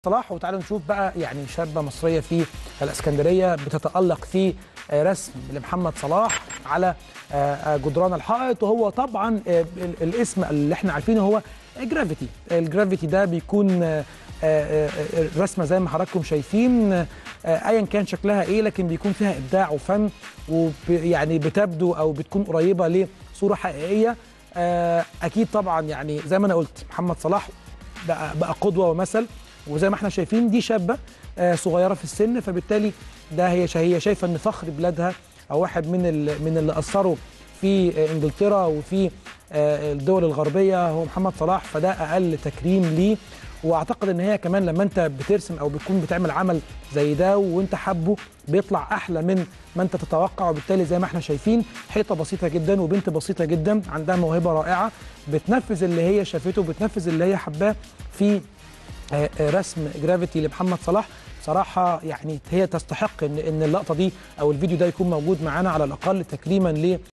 صلاح وتعالوا نشوف بقى يعني شابه مصريه في الاسكندريه بتتالق في رسم لمحمد صلاح على جدران الحائط وهو طبعا الاسم اللي احنا عارفينه هو جرافيتي الجرافيتي ده بيكون رسمه زي ما حضراتكم شايفين ايا كان شكلها ايه لكن بيكون فيها ابداع وفن ويعني بتبدو او بتكون قريبه لصوره حقيقيه اكيد طبعا يعني زي ما انا قلت محمد صلاح بقى, بقى قدوه ومثل وزي ما احنا شايفين دي شابه صغيره في السن فبالتالي ده هي هي شايفه ان فخر بلادها او واحد من من اللي اثروا في انجلترا وفي الدول الغربيه هو محمد صلاح فده اقل تكريم ليه واعتقد ان هي كمان لما انت بترسم او بتكون بتعمل عمل زي ده وانت حابه بيطلع احلى من ما انت تتوقع وبالتالي زي ما احنا شايفين حيطه بسيطه جدا وبنت بسيطه جدا عندها موهبه رائعه بتنفذ اللي هي شافته بتنفذ اللي هي حباه في رسم جرافيتي لمحمد صلاح صراحة يعني هي تستحق ان ان اللقطة دي او الفيديو ده يكون موجود معانا على الاقل تكريما